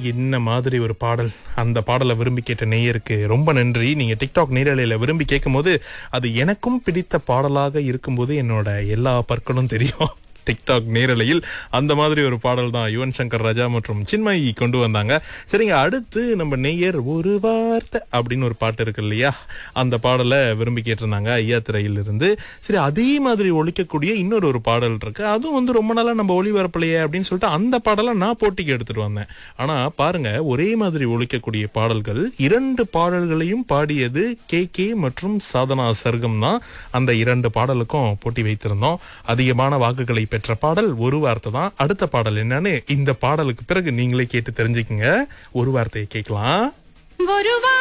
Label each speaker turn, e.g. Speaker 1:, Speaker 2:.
Speaker 1: என்ன மாதிரி ஒரு பாடல் அந்த பாடலை விரும்பி கேட்ட நேயருக்கு ரொம்ப நன்றி நீங்க டிக்டாக் நேரலையில விரும்பி கேட்கும்போது அது எனக்கும் பிடித்த பாடலாக இருக்கும்போது என்னோட எல்லா பற்களும் தெரியும் டிக்டாக் நேரலையில் அந்த மாதிரி ஒரு பாடல் தான் யுவன் சங்கர் ராஜா மற்றும் சின்மயி கொண்டு வந்தாங்க சரிங்க அடுத்து நம்ம நெய்யர் ஒரு வார்த்தை அப்படின்னு ஒரு பாட்டு இருக்கு இல்லையா அந்த பாடலை விரும்பி கேட்டிருந்தாங்க ஐயா திரையில இருந்து சரி அதே மாதிரி ஒழிக்கக்கூடிய இன்னொரு ஒரு பாடல் இருக்கு அதுவும் வந்து ரொம்ப நாளா நம்ம ஒளிபரப்பலையே அப்படின்னு சொல்லிட்டு அந்த பாடலை நான் போட்டிக்கு எடுத்துட்டு வந்தேன் ஆனா பாருங்க ஒரே மாதிரி ஒழிக்கக்கூடிய பாடல்கள் இரண்டு பாடல்களையும் பாடியது கே கே மற்றும் சாதனா சர்க்கம் தான் அந்த இரண்டு பாடலுக்கும் போட்டி வைத்திருந்தோம் அதிகமான வாக்குகளை பெற்ற பாடல் ஒரு வார்த்தை தான் அடுத்த பாடல் என்னன்னு இந்த பாடலுக்கு பிறகு நீங்களே கேட்டு தெரிஞ்சுக்கங்க ஒரு வார்த்தையை கேட்கலாம்
Speaker 2: ஒரு